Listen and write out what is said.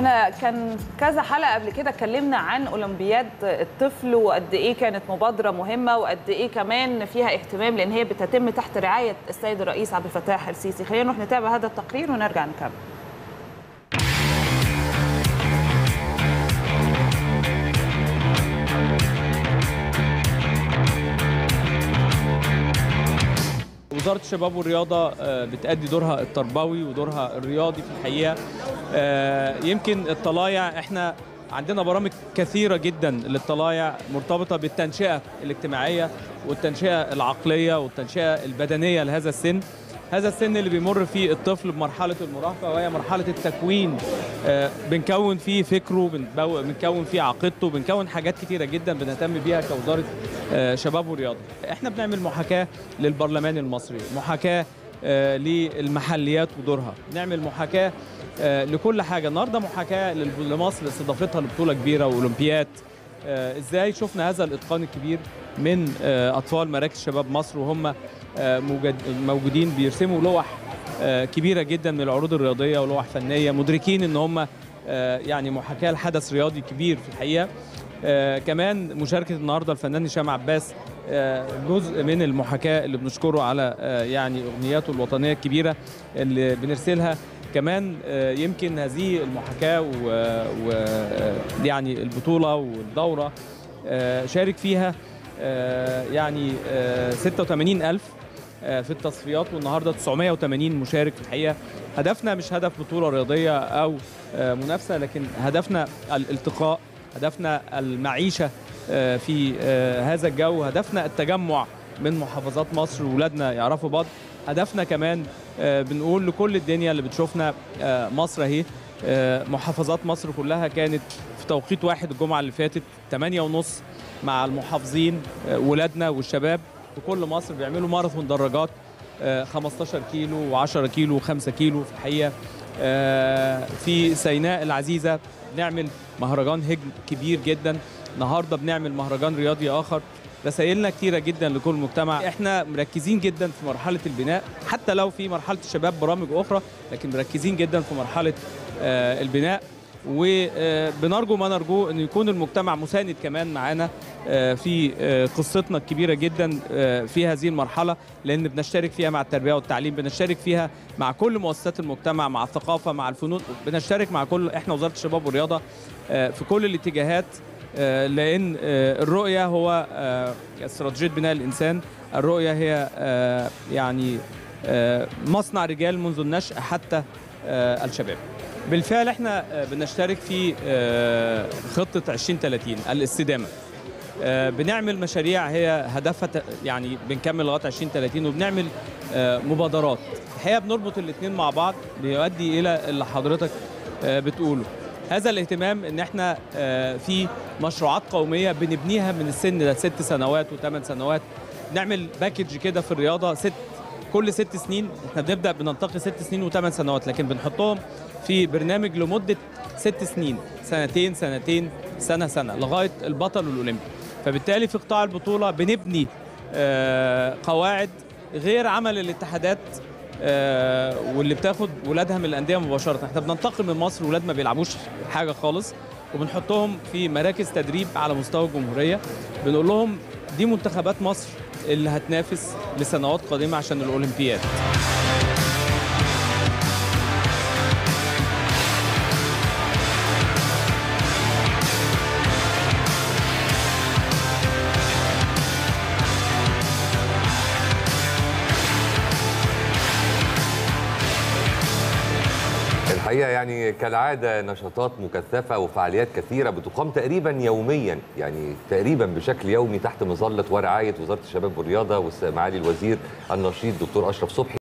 احنا كان كذا حلقه قبل كده اتكلمنا عن اولمبياد الطفل وقد ايه كانت مبادره مهمه وقد ايه كمان فيها اهتمام لان هي بتتم تحت رعايه السيد الرئيس عبد الفتاح السيسي خلينا نروح نتابع هذا التقرير ونرجع نكمل وزارة الشباب والرياضة آه، بتأدي دورها التربوي ودورها الرياضي في الحقيقة آه، يمكن الطلايع احنا عندنا برامج كثيرة جدا للطلايع مرتبطة بالتنشئة الاجتماعية والتنشئة العقلية والتنشئة البدنية لهذا السن هذا السن اللي بيمر فيه الطفل بمرحلة المراهقة وهي مرحلة التكوين آه، بنكون فيه فكره بنبو- بنكون فيه عقيدته بنكون حاجات كتيرة جدا بنهتم بيها كوزارة آه، شباب ورياضة احنا بنعمل محاكاة للبرلمان المصري محاكاة آه، للمحليات ودورها نعمل محاكاة آه، لكل حاجة النهاردة محاكاة لل- لمصر استضافتها لبطولة كبيرة وأولمبياد آه، ازاي شفنا هذا الاتقان الكبير من آه، اطفال مراكز شباب مصر وهم آه، موجد- موجودين بيرسموا لوح آه، كبيره جدا من العروض الرياضيه ولوح فنيه مدركين ان هم آه، يعني محاكاه لحدث رياضي كبير في الحقيقه آه، كمان مشاركه النهارده الفنان هشام عباس آه، جزء من المحاكاه اللي بنشكره على آه، يعني اغنياته الوطنيه الكبيره اللي بنرسلها كمان آه، يمكن هذه المحاكاه ويعني البطوله والدوره آه، شارك فيها آه، يعني آه، 86000 آه، في التصفيات والنهارده 980 مشارك في الحقيقه هدفنا مش هدف بطوله رياضيه او آه، منافسه لكن هدفنا الالتقاء هدفنا المعيشه آه، في آه، هذا الجو هدفنا التجمع من محافظات مصر وولادنا يعرفوا بعض هدفنا كمان آه، بنقول لكل الدنيا اللي بتشوفنا آه، مصر اهي آه، محافظات مصر كلها كانت في توقيت واحد الجمعه اللي فاتت 8 ونص مع المحافظين آه، ولادنا والشباب في كل مصر بيعملوا ماراثون دراجات آه، 15 كيلو و10 كيلو و5 كيلو في الحقيقه آه، في سيناء العزيزه بنعمل مهرجان هجن كبير جدا النهارده بنعمل مهرجان رياضي اخر رسائلنا كتيره جدا لكل مجتمع احنا مركزين جدا في مرحله البناء حتى لو في مرحله الشباب برامج اخرى لكن مركزين جدا في مرحله آه، البناء وبنرجو ما نرجوه ان يكون المجتمع مساند كمان معانا آه، في آه، قصتنا الكبيره جدا آه، في هذه المرحله لان بنشترك فيها مع التربيه والتعليم بنشترك فيها مع كل مؤسسات المجتمع مع الثقافه مع الفنون بنشترك مع كل احنا وزاره الشباب والرياضه آه، في كل الاتجاهات آه، لان آه، الرؤيه هو آه، استراتيجيه بناء الانسان الرؤيه هي آه، يعني آه، مصنع رجال منذ النشأ حتى آه، الشباب بالفعل احنا آه، بنشترك في آه، خطه 2030 الاستدامه آه، بنعمل مشاريع هي هدفها ت- يعني بنكمل لغايه 2030 وبنعمل آه، مبادرات الحقيقه بنربط الاثنين مع بعض بيؤدي الى اللي حضرتك آه، بتقوله هذا الاهتمام ان احنا آه، في مشروعات قوميه بنبنيها من السن ده ست سنوات وثمان سنوات نعمل باكج كده في الرياضه ست كل ست سنين احنا بنبدا بننتقي ست سنين وثمان سنوات لكن بنحطهم في برنامج لمده ست سنين سنتين سنتين سنه سنه لغايه البطل الاولمبي فبالتالي في قطاع البطوله بنبني آه، قواعد غير عمل الاتحادات آه، واللي بتاخد ولادها من الانديه مباشره احنا بننتقل من مصر ولاد ما بيلعبوش حاجه خالص وبنحطهم في مراكز تدريب على مستوى الجمهوريه بنقول لهم دي منتخبات مصر اللي هتنافس لسنوات قادمه عشان الاولمبياد الحقيقه يعني كالعاده نشاطات مكثفه وفعاليات كثيره بتقام تقريبا يوميا يعني تقريبا بشكل يومي تحت مظله ورعايه وزاره الشباب والرياضه ومعالي الوزير النشيط دكتور اشرف صبحي